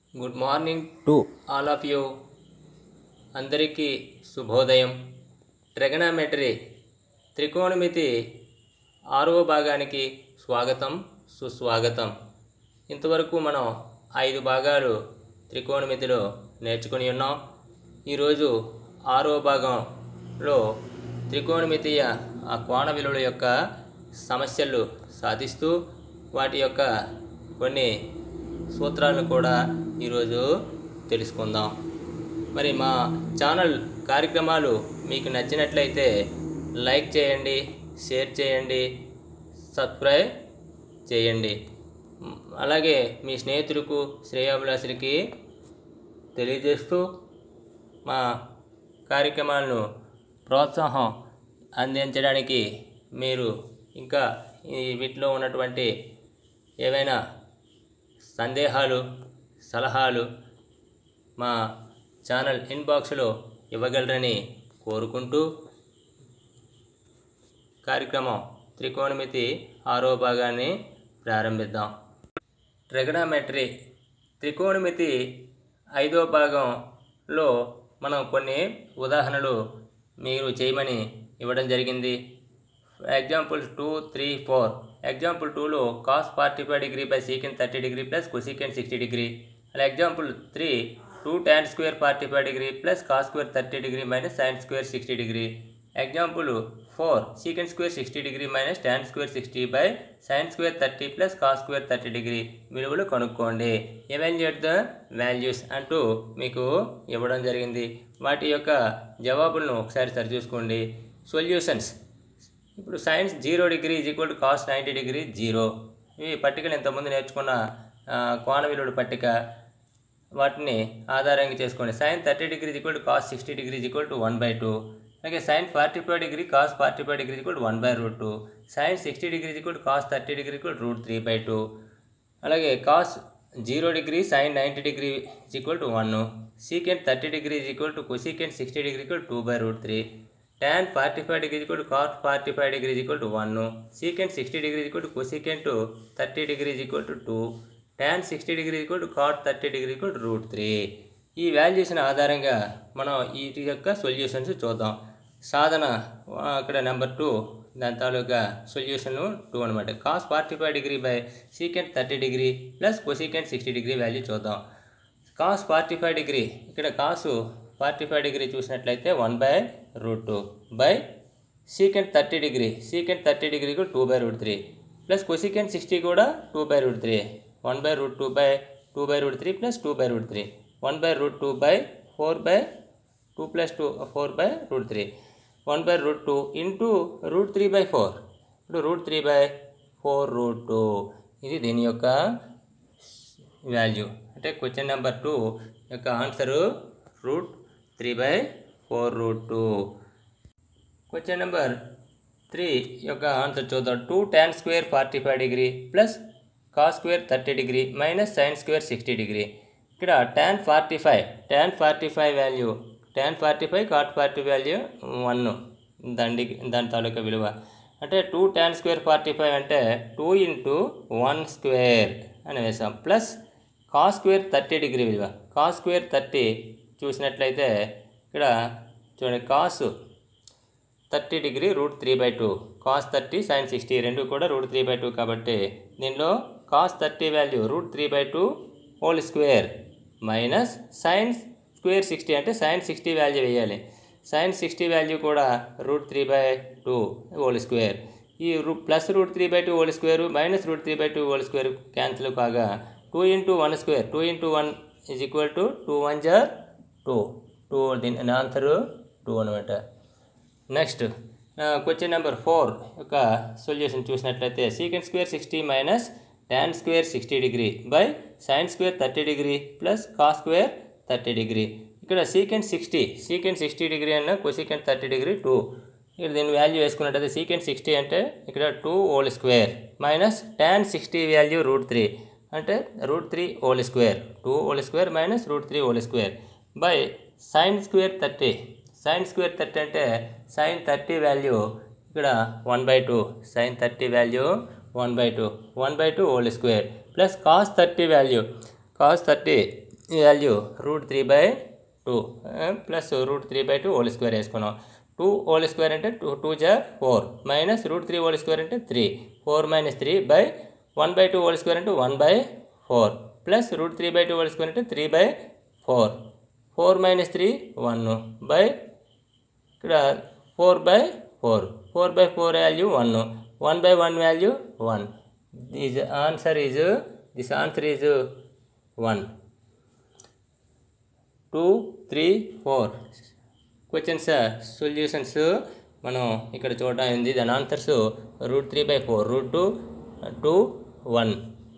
good morning to all of you అందరికీ శుభోదయం ట్రెగనామెట్రీ త్రికోణమితి ఆరవ భాగానికి స్వాగతం సుస్వాగతం ఇంతవరకు మనం ఐదు భాగాలు త్రికోణమితిలో నేర్చుకుని ఉన్నాం ఈరోజు ఆరవ భాగంలో త్రికోణమితీయ ఆ కోణ విలువల యొక్క సమస్యలు సాధిస్తూ వాటి యొక్క కొన్ని సూత్రాలను కూడా ఈరోజు తెలుసుకుందాం మరి మా ఛానల్ కార్యక్రమాలు మీకు నచ్చినట్లయితే లైక్ చేయండి షేర్ చేయండి సబ్స్క్రైబ్ చేయండి మ్, అలాగే మీ స్నేహితులకు శ్రేయాభిలాషులకి తెలియజేస్తూ మా కార్యక్రమాలను ప్రోత్సాహం అందించడానికి మీరు ఇంకా ఈ వీటిలో ఉన్నటువంటి ఏవైనా సందేహాలు సలహాలు మా ఛానల్ ఇన్బాక్స్లో ఇవ్వగలరని కోరుకుంటూ కార్యక్రమం త్రికోణమితి ఆరో భాగాన్ని ప్రారంభిద్దాం ట్రిగనామెట్రీ త్రికోణమితి ఐదో భాగంలో మనం కొన్ని ఉదాహరణలు మీరు చేయమని ఇవ్వడం జరిగింది example two three four example టూలో cos forty five degree by secant thirty degree plus cosecant sixty degree అలా example three two tan square forty five degree plus cos square thirty degree minus sine square sixty degree example four secant square sixty degree minus tan square sixty by sine square thirty plus cos square thirty degree విలువలు కనుక్కోండి evaluate the values అంటూ మీకు ఇవ్వడం జరిగింది వాటి యొక్క జవాబులను ఒకసారి సరిచూసుకోండి సొల్యూషన్స్ ఇప్పుడు sines zero degree is equal to cos ninety degree zero ఇవి పట్టికలు ఇంతకుముందు నేర్చుకున్న ఆ, కోణ విలువల పట్టిక వాటిని ఆధారంగా చేసుకోండి sine thirty degree equal to cos sixty degree equal to one by two అలాగే sine forty five degree cos forty five degree equal to one by root two sine sixty degree equal to cos thirty degree equal root three by two అలాగే cos zero degree sine ninety degree equal to one secant thirty degree equal to cosecant sixty degree equal two by root three tan 45 degree equal to cos 45 degree equal to 1 secant 60 degree equal to cosecant 30 degree equal to 2 tan 60 degree equal to cot 30 degree equal to root three ఈ వాల్యూస్ని ఆధారంగా మనం వీటి యొక్క solutions చూద్దాం సాధన ఆ, అక్కడ number two దాని తాలూకా సొల్యూషన్ టూ అనమాట cos forty five degree by secant thirty degree plus cosecant sixty degree value చూద్దాం కాస్ ఫార్టీ ఫైవ్ డిగ్రీ ఇక్కడ కాసు ఫార్టీ ఫైవ్ డిగ్రీ చూసినట్లయితే one by root two by secant thirty degree secant thirty degree కూడా two by root three plus cosecant sixty కూడా two by root three one by root two by two by root three plus two by root three one by root two by four by two plus two four by root three one by root two into root three by four ఇప్పుడు root three by four root two ఇది దీని యొక్క value అంటే question number two యొక్క answer root three by four root two question number three యొక్క answer చూద్దాం two tan square forty five degree plus cos square thirty degree minus sine square sixty degree ఇక్కడ tan forty five tan forty five value tan forty five cot forty value one దాని దాని తాలూకా విలువ అంటే two tan square forty five అంటే two into one square అని వేసాం plus cos square thirty degree విలువ కాస్ స్క్వేర్ థర్టీ చూసినట్లయితే ఇక్కడ చూడండి cos thirty degree root three by two cos thirty sine sixty రెండు కూడా రూట్ త్రీ బై టూ కాబట్టి దీనిలో cos thirty value root three by two whole square minus sine square sixty అంటే sine sixty value వేయాలి sine sixty value కూడా root three by two whole square ఈ రూ plus root three by two whole square minus root three by two whole square cancel కాగా two into one square two into one is equal to two one జార్ two two దీని answer two అనమాట next question number four యొక్క solution చూసినట్లయితే secant square sixty minus tan square sixty degree by sine square thirty degree plus cos square thirty degree ఇక్కడ secant sixty secant sixty degree అన్న cosecant thirty degree two ఇక్కడ దీని value వేసుకున్నట్టయితే second sixty అంటే ఇక్కడ two whole square minus tan sixty value root three అంటే root three whole square two whole square minus root three whole square by sine square thirty sine square thirty అంటే sine thirty value ఇక్కడ one by two sine thirty value one by two one by two whole square plus cos thirty value cos thirty ఈ value root three by two plus root three by two whole square వేసుకున్నాం two whole square అంటే two two జా four minus root three whole square అంటే three four minus three by one by two whole square అంటే one by four plus root three by two whole square అంటే three by four four minus three one by ఇక్కడ four by four four by four value one one by one value one this answer is this answer is one two three four questions solutions మనం ఇక్కడ చూడడం ఉంది దాని answers root three by four root two two one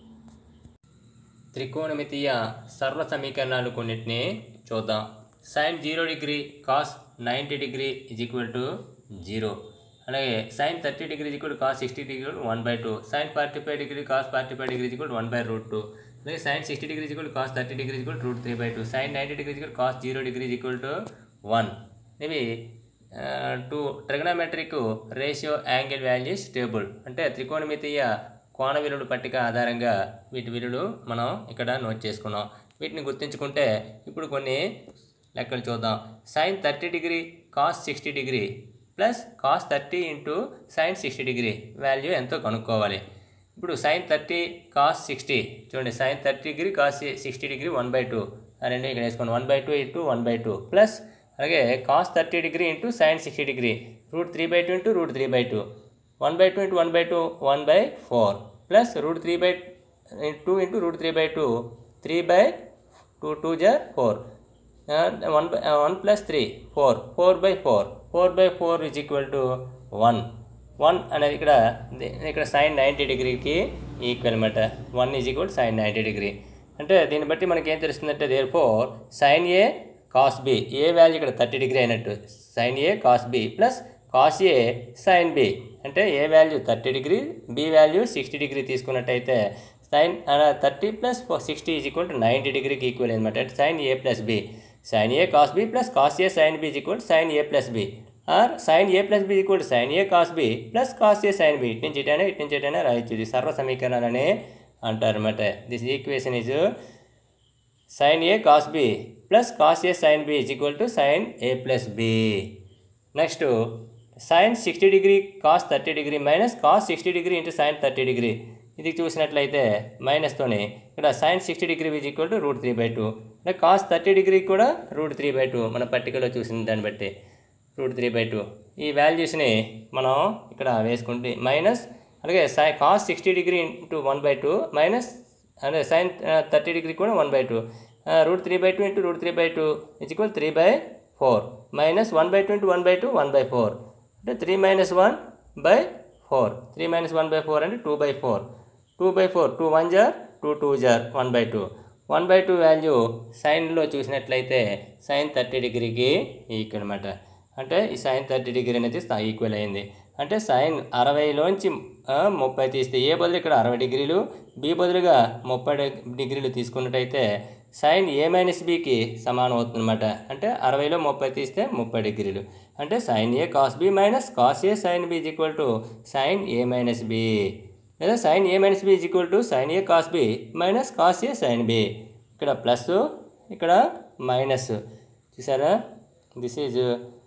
త్రికోణమితీయ సరళ సమీకరణాలు కొన్నిటిని చూద్దాం sine zero degree cos ninety degree is equal to zero అలాగే sine thirty degree equal cos sixty degree one by two sine forty five degree cos forty five degree equal one by root two అలాగే sine sixty degree equal cos thirty degree equal root three by two sine ninety degree equal cos zero degree equal to one ఇవి to trigonometric ratio angle values table అంటే త్రికోణమితీయ కోణ విలువల పట్టిక ఆధారంగా వీటి విలువలు మనం ఇక్కడ నోట్ చేసుకున్నాం వీటిని గుర్తుంచుకుంటే ఇప్పుడు కొన్ని లెక్కలు చూద్దాం sine thirty degree cos sixty degree plus cos thirty into sine sixty degree value ఎంతో కనుక్కోవాలి ఇప్పుడు సైన్ థర్టీ కాస్ సిక్స్టీ చూడండి sine thirty degree cos sixty degree one by two ఆ రెండు ఇక్కడ వేసుకోండి one by two into one by two plus అలాగే cos thirty degree into sine sixty degree root three by two into root three by two one by two into one by two one by four plus root three by two into root three by two three by two two జర్ four one by one plus three four four by four four by four is equal to one one అనేది ఇక్కడ ది- ఇక్కడ sine ninety డిగ్రీకి equal అనమాట one is equal sine ninety degree అంటే దీన్ని బట్టి మనకి ఏం తెలుస్తుందంటే therefore sine A cos B A value ఇక్కడ థర్టీ డిగ్రీ అయినట్టు sign A cos B plus cos A sine B అంటే A value thirty degree B value sixty degree తీసుకున్నట్టయితే sine thirty plus sixty is equal to ninety డిగ్రీకి equal అనమాట అంటే sine A plus B sine A cos B plus cos A sine B is equal sine A plus B or sine A plus B equal sine A cos B plus cos A sine B ఇటు నుంచి ఇటైనా ఇటు నుంచి ఇటైనా రాయొచ్చు ఇది సర్వ సమీకరణాలని అంటారు అనమాట this equation is sine A cos B plus cos A sine B is equal to sine A plus B next sine sixty degree cos thirty degree minus cos sixty degree into sine thirty degree ఇది చూసినట్లయితే మైనస్తోనే ఇక్కడ sine sixty degree is equal to root three by two అంటే cos thirty degree కూడా root three by two మన పట్టికలో చూసిన దాన్ని బట్టి రూట్ త్రీ బై టూ ఈ వాల్యూస్ని మనం ఇక్కడ వేసుకుంటే మైనస్ అలాగే సై cos sixty degree into one by two minus అదే సైన్ థర్టీ డిగ్రీ కూడా one by two root three by two into root three by two is equal three by four minus one by two into one by two one by four అంటే three minus one by four three minus one by four అంటే two by four two by four two one జార్ two two jar one by two one by two value సైన్లో చూసినట్లయితే sine thirty డిగ్రీకి equal అనమాట అంటే ఈ sine thirty degree అనేది equal అయింది అంటే సైన్ అరవైలోంచి ఆ, ముప్పై తీస్తే ఏ బదులు ఇక్కడ అరవై డిగ్రీలు బి బదులుగా ముప్పై డి- డిగ్రీలు తీసుకున్నట్టయితే సైన్ ఏ మైనస్ బికి సమానం అవుతుందన్నమాట అంటే అరవైలో ముప్పై తీస్తే ముప్పై డిగ్రీలు అంటే sine A cos B minus cos A sine B is equal to sine A minus B లేదా sine A minus B is equal to sine A cos B minus cos A sine B ఇక్కడ plus ఇక్కడ minus చూసారా this is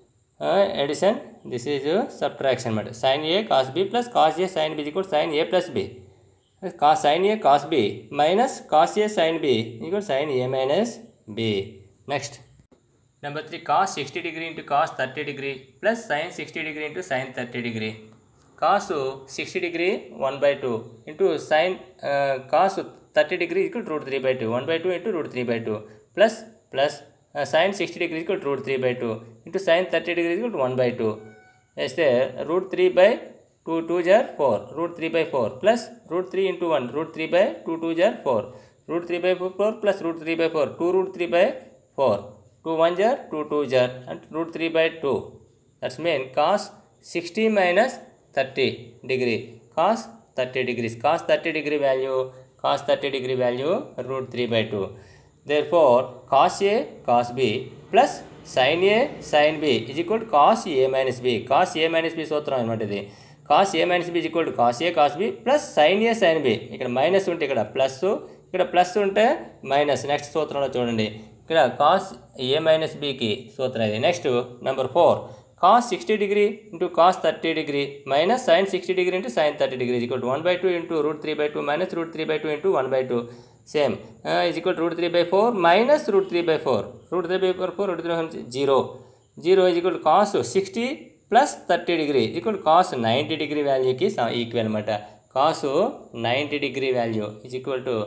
addition this is subtraction అనమాట sine A cos B plus cos A sine B equal sine A plus B cos sine A cos B minus cos A sine B equal sine A minus B next number three cos sixty degree into cos thirty degree plus sine sixty degree into sine thirty degree cos sixty degree one by two into sine cos thirty degree equal root three by two one by two into root three by two plus plus sine sixty degree equal root three by two into sine thirty degree equal one by two వేస్తే route three by two two జార్ four root three by four plus root three into one root three by two two జార్ four root three by four four plus root three by four two root three by four two one జార్ two two జార్ అంటే root three by two that's mean cos sixty minus thirty degree cos thirty degrees cos thirty degree value cos thirty degree value root three by two there therefore cos A cos B plus sine A sine B is equal to cos A minus B cos A minus B సూత్రం అనమాట ఇది cos A minus B equal to cos A cos B plus sine A sine B ఇక్కడ minus ఉంటే ఇక్కడ plus ఇక్కడ plus ఉంటే minus next సూత్రంలో చూడండి ఇక్కడ కాస్ ఏ మైనస్ బికి సూత్రం ఇది next number four cos sixty degree into cos thirty degree minus sine sixty degree into sine thirty degree equal to one by two into root three by two minus root three by two into one by two same is equal root three by four minus root three by four root three by four four root three zero zero is equal cos sixty plus thirty degree equal cos ninety degree వాల్యూకి equal అనమాట cos ninety degree value is equal to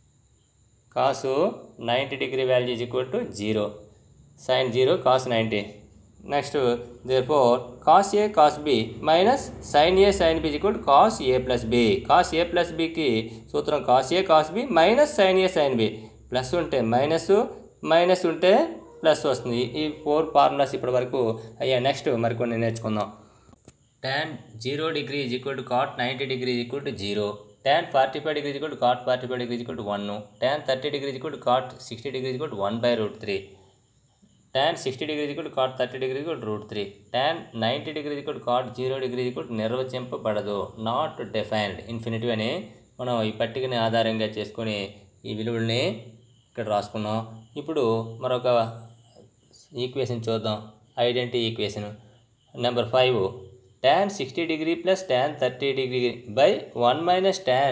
cos ninety degree value is equal to zero sine zero cos ninety next therefore cos A cos B minus sine A sine B equal cos A plus B cos A plus బికి సూత్రం cos A cos B minus sine A sine B plus ఉంటే minus minus ఉంటే plus వస్తుంది ఈ four formulas ఇప్పటి వరకు అయ్యా next మరికొన్ని నేర్చుకుందాం tan 0 degree is equal to cot 90 degree is equal to 0 tan 45 degree is equal to cot 45 degree is equal to 1 tan 30 degree is equal to cot 60 degree is equal to 1 by root 3 tan 60 degree is equal to cot 30 degree is equal to root 3 tan 90 degree is equal to cot 0 degree is equal to నిర్వచింపబడదు not defined infinitive అని మనం ఈ పట్టికని ఆధారంగా చేసుకొని ఈ విలువల్ని ఇక్కడ రాసుకున్నాం ఇప్పుడు మరొక ఈక్వేషన్ చూద్దాం identity equation number five tan 60 degree plus tan 30 degree by 1 minus tan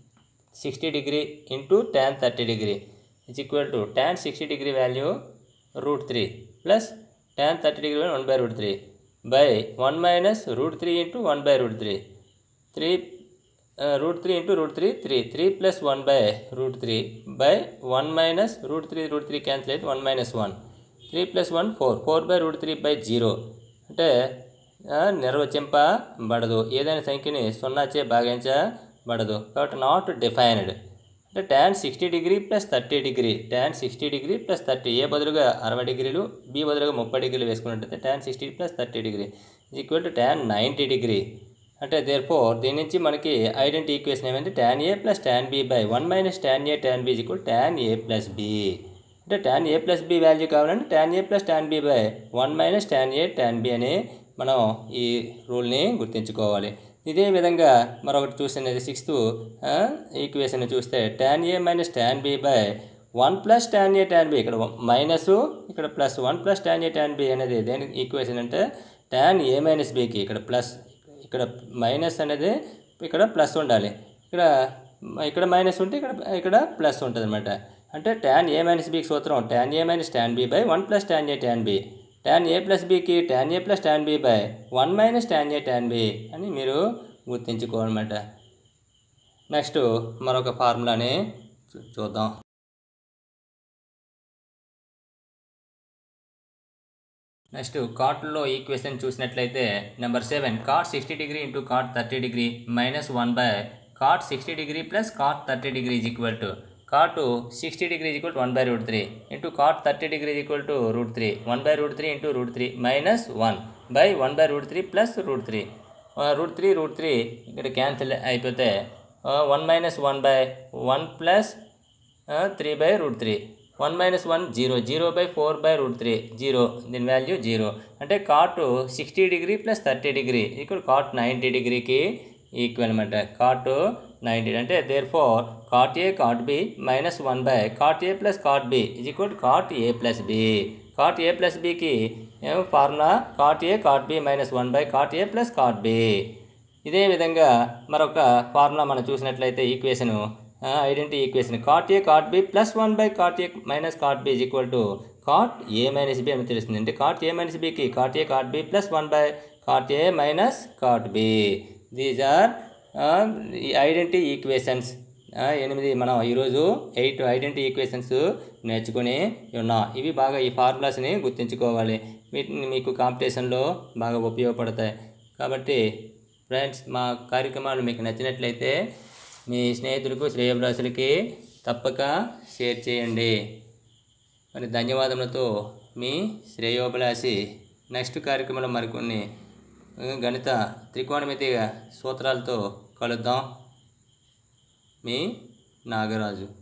60 degree into tan 30 degree is equal to tan 60 degree value root 3 plus tan 30 degree value 1 by root 3 by 1 minus root 3 into 1 by root 3 3 uh, root 3 into root 3 3 3 plus 1 by root 3 by 1 minus root 3 root 3 cancel it 1 minus 1 3 plus 1 4 4 by root 3 by 0 అంటే ఆ, నిర్వచింపబడదు ఏదైనా సంఖ్యని సున్నాచే భాగించబడదు కాబట్టి not defined అంటే tan sixty degree plus thirty degree tan sixty degree plus thirty A బదులుగా అరవై డిగ్రీలు బి బదులుగా ముప్పై డిగ్రీలు వేసుకున్నట్టయితే tan sixty plus thirty degree equal to tan ninety degree అంటే దేర్ ఫోర్ దీని నుంచి మనకి ఐడెంటిటీ ఈక్వేషన్ ఏమంటే tan A plus tan B by one minus tan A tan B equal tan A plus B అంటే tan A plus B value కావాలంటే tan A plus tan B by one minus tan A tan B అని మనం ఈ రూల్ని గుర్తుంచుకోవాలి ఇదే విధంగా మరొకటి చూసినది సిక్స్త్ ఈక్వేషన్ చూస్తే tan A minus tan B by one plus tan A tan B ఇక్కడ మైనస్ ఇక్కడ plus one plus tan A tan B అనేది దేనికి ఈక్వేషన్ అంటే ట్యాన్ ఏ మైనస్ బికి ఇక్కడ ప్లస్ ఇక్కడ మైనస్ అనేది ఇక్కడ ప్లస్ ఉండాలి ఇక్కడ ఇక్కడ మైనస్ ఉంటే ఇక్కడ ఇక్కడ ప్లస్ ఉంటుంది అనమాట అంటే ట్యాన్ ఏ మైనస్ బికి సూత్రం tan A minus tan B by one plus tan A tan B tan A plus బికి tan A plus tan B by one minus tan A tan B అని మీరు గుర్తుంచుకోవాలన్నమాట next మరొక ఫార్ములాని చూ- చూద్దాం నెక్స్ట్ కాట్లో ఈక్వేషన్ చూసినట్లయితే number seven cot sixty degree into cot thirty degree minus one by cot sixty degree plus cot thirty degree is equal to cot sixty degree is equal one by root three into cot thirty degree is equal to root three one by root three into root three minus one by one by root three plus root three root three root three ఇక్కడ cancel అయిపోతే one minus one by one plus three by root three one minus one zero zero by four by root three zero దీని value zero అంటే cot sixty degree plus thirty degree ఇక్కడ cot ninety డిగ్రీకి equal అనమాట cot ninety అంటే therefore cot A cot B minus one by cot A plus cot B ఇది equal cot A plus B cot A plus బికి ఏమో formula cot A cot B minus one by cot A plus cot B ఇదే విధంగా మరొక formula మనం చూసినట్లయితే equation identity equation cot A cot B plus one by cot A minus cot B is equal to cot A minus B అని తెలుస్తుంది అంటే cot A minus బికి cot A cot B plus one by cot A minus cot B these are ఈ identity equations ఎనిమిది మనం ఈరోజు eight identity equations నేర్చుకుని ఉన్నాం ఇవి బాగా ఈ ఫార్ములాస్ని గుర్తుంచుకోవాలి వీటిని మీకు కాంపిటీషన్లో బాగా ఉపయోగపడతాయి కాబట్టి ఫ్రెండ్స్ మా కార్యక్రమాలు మీకు నచ్చినట్లయితే మీ స్నేహితులకు శ్రేయభిలాషులకి తప్పక షేర్ చేయండి మరి ధన్యవాదములతో మీ శ్రేయోభిలాషి నెక్స్ట్ కార్యక్రమంలో మరికొన్ని ఆ, గణిత త్రికోణమితి సూత్రాలతో కలుద్దాం మీ నాగరాజు